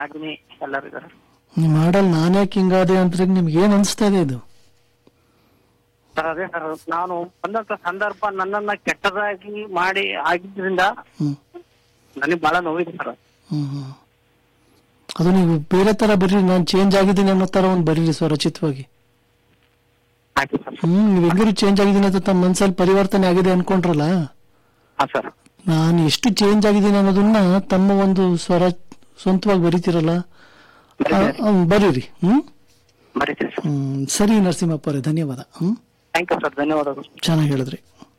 ಅಗ್ನಿ ಎಲ್ಲರೂ ಇದಾರೆ ನಿಮ್ಮ ಹಾಡಲ್ಲಿ ನಾನ್ಯಾಕೆ ಹಿಂಗಾದೆ ಅಂದ್ರೆ ನಿಮ್ಗೆ ಏನ್ ಅನ್ಸ್ತಾ ಇದೆ ಇದು ಸರ್ ಅದೇ ಸರ್ ನಾನು ಬಂದಂತ ಸಂದರ್ಭ ನನ್ನನ್ನ ಕೆಟ್ಟದಾಗಿ ಮಾಡಿ ಆಗಿದ್ರಿಂದ ಹ್ಮ್ ನನಗೆ ಬಹಳ ನೋವಿದೆ ಸರ್ ಹ್ಮ್ ಹ್ಮ್. ಅದು ನೀವು ಬೇರೆ ತರ ಬರೀರಿ ನಾನು ಚೇಂಜ್ ಆಗಿದ್ದೀನಿ ಅನ್ನೋ ತರ ಒಂದು ಬರೀರಿ ಸ್ವರಚಿತವಾಗಿ ಆಯ್ತು ಸರ್ ಹ್ಮ್ ನೀವ್ ಹೆಂಗಿರು ಚೇಂಜ್ ಆಗಿದ್ದೀನಿ ಅಂತ ತಮ್ಮ ಮನ್ಸಲ್ಲಿ ಪರಿವರ್ತನೆ ಆಗಿದೆ ಅನ್ಕೊಂಡ್ರಲ್ಲ ಹಾ ಸರ್ ನಾನು ಎಷ್ಟು ಚೇಂಜ್ ಆಗಿದ್ದೀನಿ ಅನ್ನೋದನ್ನ ತಮ್ಮ ಒಂದು ಸ್ವರ ಸ್ವಂತವಾಗಿ ಬರೀತಿರಲ್ಲ ಆ, ಆ, ಬರೀರಿ ಹ್ಮ್ ಬರೀತೀನಿ ಸರ್ ಹ್ಮ್ ಸರಿ ನರಸಿಂಹಪ್ಪ ಅವರೇ ಧನ್ಯವಾದ ಹ್ಮ್ ಥ್ಯಾಂಕ್ ಯು ಸರ್ ಧನ್ಯವಾದಗಳು ಚೆನ್ನಾಗಿ ಹೇಳಿದ್ರಿ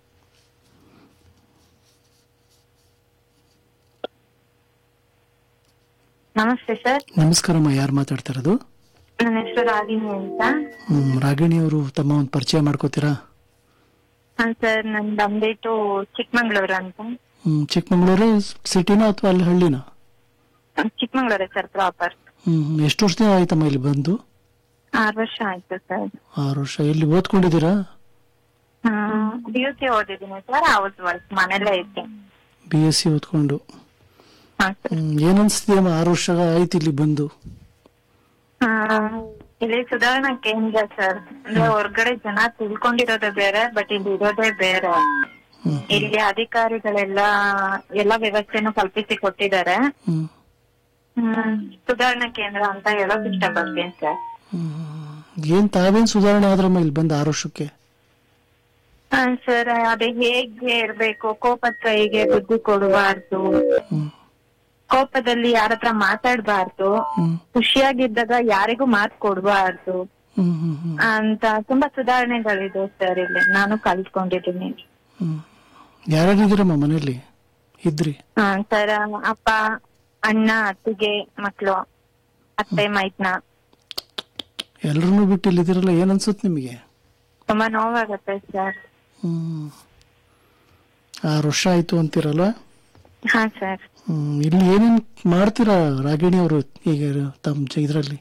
ನಮಸ್ತೆ ಸರ್ ನಮಸ್ಕಾರಮ್ಮ ಯಾರು ಮಾತಾಡ್ತಾ ಇರೋದು ನನ್ನ ಹೆಸರು ರಾಗಿಣಿ ಅಂತ ಹ್ಮ್ ರಾಗಿಣಿ ಅವರು ತಮ್ಮ ಒಂದು ಪರಿಚಯ ಮಾಡ್ಕೋತೀರಾ ಹಾ ಸರ್ ನಂದು ಅಂಬೇಟು ಚಿಕ್ಕಮಂಗ್ಳೂರು ಅಂತ ಹ್ಮ್ ಚಿಕ್ಕಮಂಗ್ಳೂರು ಸಿಟಿನಾ ಅಥವಾ ಅಲ್ಲಿ ಹಳ್ಳಿನ ಚಿಕ್ಕಮಂಗ್ಳೂರೇ ಸರ್ ಪ್ರಾಪರ್ ಹ್ಮ್ ಎಷ್ಟು ವರ್ಷ ಆಯ್ತಮ್ಮ ಇಲ್ಲಿ ಬಂದು ಆರು ವರ್ಷ ಆಯ್ತು ಸರ್ ಆರು ವರ್ಷ ಎಲ್ಲಿ ಓದ್ಕೊಂಡಿದ್ದೀರಾ ಬಿ ಯು ಸಿ ಓದಿದ್ದೀನಿ ಸರ್ ಹೌಸ್ ವರ್ಕ್ ಮನೇಲೇ ಇದ್ದೆ ಬಿ ಎಸ್ ಸಿ ಓದ್ಕೊಂಡು ಹಾ ಸರ್ ಹ್ಮ್ ಏನ್ ಅನ್ಸ್ತಿದೆಯಮ್ಮ ಆರು ವರ್ಷ ಆಯ್ತು ಇಲ್ಲಿ ಬಂದು ಇಲ್ಲಿ ಸುಧಾರಣಾ ಕೇಂದ್ರ ಸರ್ ಅಂದ್ರೆ ಹೊರ್ಗಡೆ ಜನ ತಿಳ್ಕೊಂಡಿರೋದೇ ಬೇರೆ ಬಟ್ ಇಲ್ಲಿ ಇರೋದೇ ಬೇರೆ ಹ್ಮ್ ಇಲ್ಲಿ ಅಧಿಕಾರಿಗಳೆಲ್ಲ ಎಲ್ಲ ವ್ಯವಸ್ಥೆನೂ ಕಲ್ಪಿಸಿ ಕೊಟ್ಟಿದ್ದಾರೆ ಹ್ಮ್ ಹ್ಮ್ ಸುಧಾರಣಾ ಕೇಂದ್ರ ಅಂತ ಹೇಳೋಕ್ ಇಷ್ಟಪಡ್ತೀನಿ ಸರ್ ಹ್ಮ್. ಏನ್ ತಾವೇನ್ ಸುಧಾರಣೆ ಆದ್ರಮ್ಮ ಇಲ್ಲಿ ಬಂದ ಆರು ವರ್ಷಕ್ಕೆ ಹಾ ಸರ್ ಅದೇ ಹೇಗೆ ಇರ್ಬೇಕು ಕೋಪದ ಕೈಗೆ ಬುದ್ಧಿ ಕೊಡಬಾರ್ದು ಹ್ಮ್ ಕೋಪದಲ್ಲಿ ಯಾರ ಹತ್ರ ಮಾತಾಡ್ಬಾರ್ದು ಹ್ಮ್ ಖುಷಿಯಾಗಿದ್ದಾಗ ಯಾರಿಗೂ ಮಾತು ಕೊಡಬಾರ್ದು ಹ್ಮ್ ಹ್ಮ್ ಹ್ಮ್ ಅಂತ ತುಂಬಾ ಸುಧಾರಣೆಗಳಿದೆ ಸರ್ ಇಲ್ಲಿ ನಾನು ಕಲ್ತ್ಕೊಂಡಿದ್ದೀನಿ ಹ್ಮ್ ಯಾರ್ಯಾರಿದ್ದೀರಮ್ಮ ಮನೇಲಿ ಇದ್ರಿ ಹಾ ಸರ್ ಅಪ್ಪ ಅಣ್ಣ ಅತ್ತಿಗೆ ಮಕ್ಳು ಅತ್ತೆ ಮೈತ್ನ ಎಲ್ರನ್ನೂ ಬಿಟ್ಟು ಇಲ್ಲಿದ್ದೀರಲ್ಲ ಏನ್ ಅನ್ಸುತ್ತೆ ನಿಮಗೆ ತುಂಬಾ ನೋವಾಗತ್ತೆ ಸರ್ ಹ್ಮ್ ಆರು ವರ್ಷ ಆಯ್ತು ಅಂತೀರಲ್ಲ ಹಾ ಸರ್ ಹ್ಮ್ ಇಲ್ಲಿ ಏನೇನ್ ಮಾಡ್ತೀರಾ ರಾಗಿಣಿ ಅವರು ಈಗ ತಮ್ಮ ಜ- ಇದ್ರಲ್ಲಿ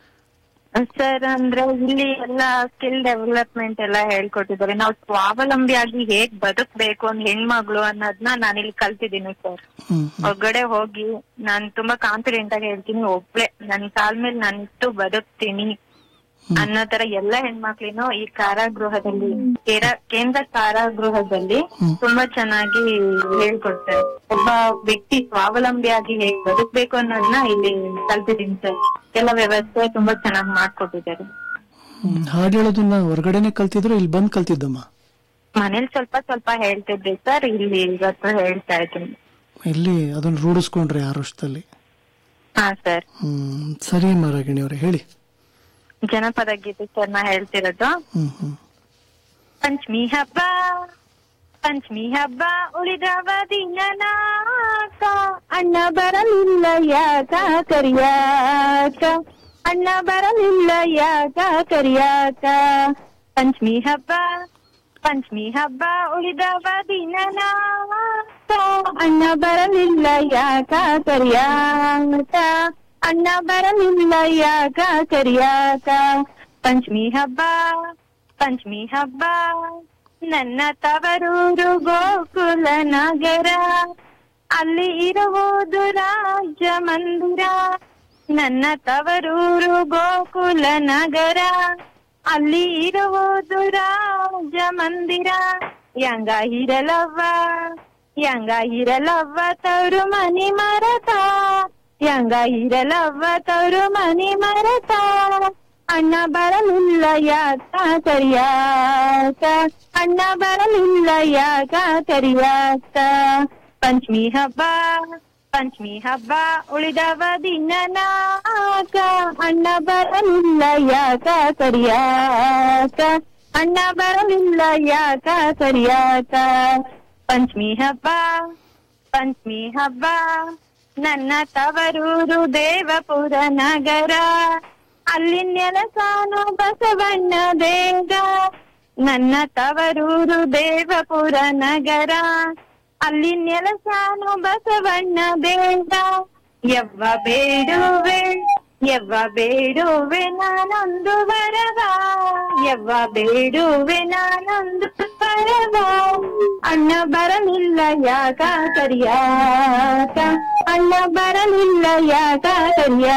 ಸರ್ ಅಂದ್ರೆ ಇಲ್ಲಿ ಎಲ್ಲ ಸ್ಕಿಲ್ ಡೆವಲಪ್ಮೆಂಟ್ ಎಲ್ಲ ಹೇಳ್ಕೊಟ್ಟಿದ್ದಾರೆ ನಾವು ಸ್ವಾವಲಂಬಿಯಾಗಿ ಹೇಗ್ ಬದುಕ್ಬೇಕು ಒಂದ್ ಹೆಣ್ಮಗಳು ಅನ್ನೋದನ್ನ ನಾನು ಇಲ್ಲಿ ಕಲ್ತಿದ್ದೀನಿ ಸರ್ ಹ್ಮ್ ಹೊರಗಡೆ ಹೋಗಿ ನಾನ್ ತುಂಬಾ ಕಾನ್ಫಿಡೆಂಟ್ ಆಗಿ ಹೇಳ್ತೀನಿ ಒಬ್ಳೆ ನನ್ ಕಾಲ್ ಮೇಲೆ ನಾನು ಇಟ್ಟು ಬದುಕ್ತೀನಿ ಅನ್ನೋ ತರ ಎಲ್ಲ ಹೆಣ್ಮಕ್ಳಿನೂ ಈ ಕಾರಾಗೃಹದಲ್ಲಿ ಕೇರ- ಕೇಂದ್ರ ಕಾರಾಗೃಹದಲ್ಲಿ ಹ್ಮ್. ತುಂಬಾ ಚೆನ್ನಾಗಿ ಹೇಳ್ಕೊಡ್ತಾರೆ ಒಬ್ಬ ವ್ಯಕ್ತಿ ಸ್ವಾವಲಂಬಿಯಾಗಿ ಹೇಗ್ ಬದುಕ್ಬೇಕು ಅನ್ನೋದನ್ನ ಇಲ್ಲಿ ಕಲ್ತಿದ್ದೀನಿ ಸರ್ ಎಲ್ಲ ವ್ಯವಸ್ಥೆ ತುಂಬಾ ಚೆನ್ನಾಗಿ ಮಾಡ್ಕೊಟ್ಟಿದ್ದಾರೆ ಹ್ಮ್. ಹಾಡ್ ಹೇಳೋದನ್ನ ಹೊರಗಡೆನೆ ಕಲ್ತಿದ್ರು ಇಲ್ಲಿ ಬಂದ್ ಕಲ್ತಿದ್ದಮ್ಮ ಮನೇಲಿ ಸ್ವಲ್ಪ ಸ್ವಲ್ಪ ಹೇಳ್ತಿದ್ದೆ ಸರ್ ಇಲ್ಲಿ ಇವತ್ತು ಹೇಳ್ತಾ ಇದ್ದೀನಿ ಇಲ್ಲಿ ಅದನ್ನ ರೂಢಿಸ್ಕೊಂಡ್ರೆ ಆರು ವರ್ಷದಲ್ಲಿ ಹಾ ಸರ್ ಹ್ಮ್ ಸರಿ ಅಮ್ಮ ರಾಗಿಣಿ ಅವರೇ ಹೇಳಿ ಜನಪದ ಗೀತೆ ಸರ್ ನಾ ಹೇಳ್ತಿರೋದು ಹ್ಮ್ ಹ್ಮ್ ಪಂಚಮಿ ಹಬ್ಬ ಪಂಚಮಿ ಹಬ್ಬ ಉಳಿದವ ದಿನನಾಕ ಅಣ್ಣ ಬರಲಿಲ್ಲ ಯಾಕ ಕರಿಯಾಕ ಅಣ್ಣ ಬರಲಿಲ್ಲ ಯಾಕ ಕರಿಯಾಕ ಪಂಚಮಿ ಹಬ್ಬ ಪಂಚಮಿ ಹಬ್ಬ ಉಳಿದವ ದಿನನಾಕ ಅಣ್ಣ ಬರಲಿಲ್ಲ ಯಾಕ ಕರಿಯಾಕ ಅಣ್ಣ ಬರಲಿಲ್ಲ ಯಾಕ ಕರಿಯಾಕ ಪಂಚಮಿ ಹಬ್ಬ ಪಂಚಮಿ ಹಬ್ಬ ನನ್ನ ತವರೂರು ಗೋಕುಲ ನಗರ ಅಲ್ಲಿ ಇರುವುದು ರಾಜ ಮಂದಿರ ನನ್ನ ತವರೂರು ಗೋಕುಲ ನಗರ ಅಲ್ಲಿ ಇರುವುದು ರಾಜ ಮಂದಿರ ಯಂಗ ಇರಲವ್ವ ಯಂಗ ಇರಲವ್ವ ತವರು ಮನಿ ಮರತ ಯಂಗ ಇರಲವ್ವ ತವರು ಮನಿ ಮರತ ಅಣ್ಣ ಬರಲಿಲ್ಲ ಯಾಕ ಕರಿಯಾಕ ಅಣ್ಣ ಬರಲಿಲ್ಲ ಯಾಕ ಕರಿಯಾಕ ಪಂಚಮಿ ಹಬ್ಬ ಪಂಚಮಿ ಹಬ್ಬ ಉಳಿದವ ದಿನನಾಕ ಅಣ್ಣ ಬರಲಿಲ್ಲ ಯಾಕ ಕರಿಯಾಕ ಅಣ್ಣ ಬರಲಿಲ್ಲ ಯಾಕ ಕರಿಯಾಕ ಪಂಚಮಿ ಹಬ್ಬ ಪಂಚಮಿ ಹಬ್ಬ ನನ್ನ ತವರೂರು ದೇವಪುರ ನಗರ ಅಲ್ಲಿ ನೆಲಸಾನು ಬಸವಣ್ಣ ದೇಗ ನನ್ನ ತವರೂರು ದೇವಪುರ ನಗರ ಅಲ್ಲಿ ನೆಲಸಾನು ಬಸವಣ್ಣ ದೇಗ ಯವ್ವ ಬೇಡುವೆ ಯವ್ವ ಬೇಡುವೆ ನಾನೊಂದು ವರವ ಯವ್ವ ಬೇಡುವೆ ನಾನೊಂದು ವರವ ಅಣ್ಣ ಬರಲಿಲ್ಲ ಯಾಕ ಕರಿಯಾಕ ಅಣ್ಣ ಬರಲಿಲ್ಲ ಯಾಕ ಕರಿಯಾಕ